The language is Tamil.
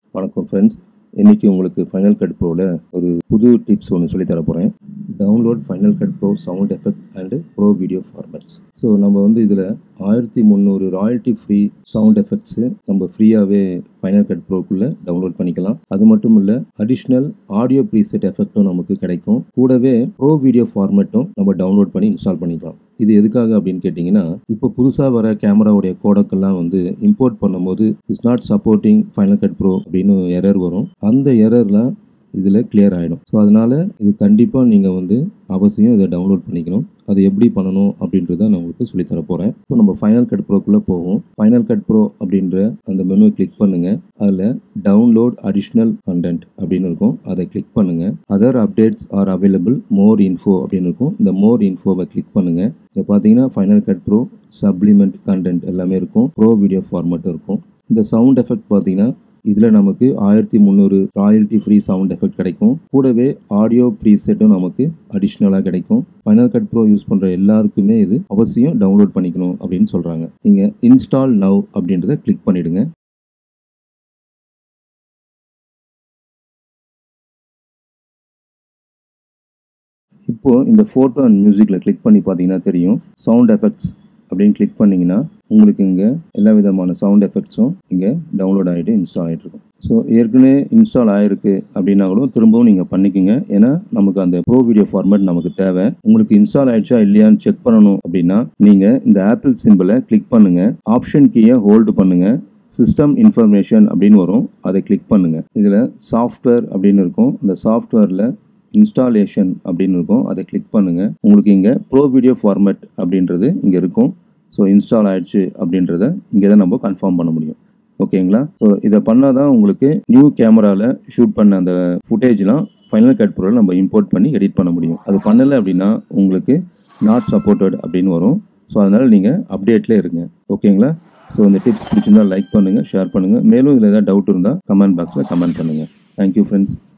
வணக்கம் ஃப்ரெண்ட்ஸ் இன்றைக்கி உங்களுக்கு ஃபைனல் கட் ப்ரோவில் ஒரு புது டிப்ஸ் ஒன்று சொல்லித் தர போகிறேன் download final cut pro sound effect and pro video formats so நம்ம வந்து இதில் ஆயிரத்தி முந்நூறு ராயல்ட்டி ஃப்ரீ சவுண்ட் எஃபெக்ட்ஸு நம்ம ஃப்ரீயாகவே ஃபைனல் கட் ப்ரோக்குள்ளே டவுன்லோட் பண்ணிக்கலாம் அது மட்டும் இல்லை அடிஷ்னல் ஆடியோ ப்ரீசெட் எஃபெக்ட்டும் நமக்கு கிடைக்கும் கூடவே ப்ரோ வீடியோ ஃபார்மேட்டும் நம்ம டவுன்லோட் பண்ணி இன்ஸ்டால் பண்ணிக்கலாம் இது எதுக்காக அப்படின்னு கேட்டிங்கன்னா இப்போ புதுசாக வர கேமராவுடைய கோடக்கெல்லாம் வந்து இம்போர்ட் பண்ணும்போது it's not supporting final cut pro அப்படின்னு எரர் வரும் அந்த எரர்லாம் இதில் கிளியர் ஆகிடும் ஸோ அதனால் இது கண்டிப்பாக நீங்கள் வந்து அவசியம் இதை டவுன்லோட் பண்ணிக்கணும் அது எப்படி பண்ணணும் அப்படின்றத நான் உங்களுக்கு சொல்லித்தர போகிறேன் இப்போ நம்ம ஃபைனல் கட் ப்ரோக்குள்ளே போவோம் ஃபைனல் கட் ப்ரோ அப்படின்ற அந்த மெனுவை கிளிக் பண்ணுங்கள் அதில் டவுன்லோட் அடிஷ்னல் கண்டென்ட் அப்படின்னு இருக்கும் அதை கிளிக் பண்ணுங்கள் other updates are available more info அப்படின்னு இருக்கும் இந்த மோர் இன்ஃபோவை கிளிக் பண்ணுங்கள் இதை பார்த்தீங்கன்னா final cut pro supplement content எல்லாமே இருக்கும் ப்ரோ வீடியோ ஃபார்மேட்டும் இருக்கும் இந்த சவுண்ட் எஃபெக்ட் பார்த்தீங்கன்னா இதில் நமக்கு ஆயிரத்தி முந்நூறு ராயல்ட்டி ஃப்ரீ சவுண்ட் எஃபெக்ட் கிடைக்கும் கூடவே ஆடியோ ப்ரீசெட்டும் நமக்கு அடிஷ்னலாக கிடைக்கும் ஃபைனல் கட் ப்ரோ யூஸ் பண்ணுற எல்லாருக்குமே இது அவசியம் டவுன்லோட் பண்ணிக்கணும் அப்படின்னு சொல்கிறாங்க நீங்கள் இன்ஸ்டால் நவ் அப்படின்றத கிளிக் பண்ணிவிடுங்க இப்போது இந்த ஃபோட்டோ அண்ட் மியூசிக்கில் கிளிக் பண்ணி பார்த்தீங்கன்னா தெரியும் சவுண்ட் எஃபெக்ட்ஸ் அப்படின்னு கிளிக் பண்ணிங்கன்னா உங்களுக்கு இங்கே எல்லா விதமான சவுண்ட் எஃபெக்ட்ஸும் இங்கே டவுன்லோட் ஆகிட்டு இன்ஸ்டால் ஆகிட்டு இருக்கும் ஸோ ஏற்கனவே இன்ஸ்டால் ஆகிருக்கு அப்படின்னா கூட திரும்பவும் நீங்கள் பண்ணிக்கோங்க ஏன்னா நமக்கு அந்த ப்ரோ வீடியோ ஃபார்மேட் நமக்கு தேவை உங்களுக்கு இன்ஸ்டால் ஆயிடுச்சா இல்லையான்னு செக் பண்ணணும் அப்படின்னா நீங்கள் இந்த ஆப்பிள் சிம்பிளை கிளிக் பண்ணுங்கள் ஆப்ஷன் கீயை ஹோல்டு பண்ணுங்கள் சிஸ்டம் இன்ஃபர்மேஷன் அப்படின்னு வரும் அதை கிளிக் பண்ணுங்கள் இதில் சாஃப்ட்வேர் அப்படின்னு இருக்கும் அந்த சாஃப்ட்வேரில் இன்ஸ்டாலேஷன் அப்படின்னு இருக்கும் அதை கிளிக் பண்ணுங்கள் உங்களுக்கு இங்கே ப்ரோ வீடியோ ஃபார்மேட் அப்படின்றது இங்கே இருக்கும் ஸோ இன்ஸ்டால் ஆயிடுச்சு அப்படின்றத இங்கே தான் நம்ம கன்ஃபார்ம் பண்ண முடியும் ஓகேங்களா ஸோ இதை பண்ணால் தான் உங்களுக்கு நியூ கேமராவில் ஷூட் பண்ண அந்த ஃபுட்டேஜ்லாம் ஃபைனல் கட் ப்ரோவில் நம்ம இம்போர்ட் பண்ணி எடிட் பண்ண முடியும் அது பண்ணலை அப்படின்னா உங்களுக்கு நாட் சப்போர்ட்டட் அப்படின்னு வரும் ஸோ அதனால் நீங்கள் அப்டேட்லேயே இருங்க ஓகேங்களா ஸோ இந்த டிப்ஸ் பிடிச்சிருந்தால் லைக் பண்ணுங்கள் ஷேர் பண்ணுங்கள் மேலும் இதில் ஏதாவது டவுட் இருந்தால் கமெண்ட் பாக்ஸில் கமெண்ட் பண்ணுங்கள் தேங்க்யூ ஃப்ரெண்ட்ஸ்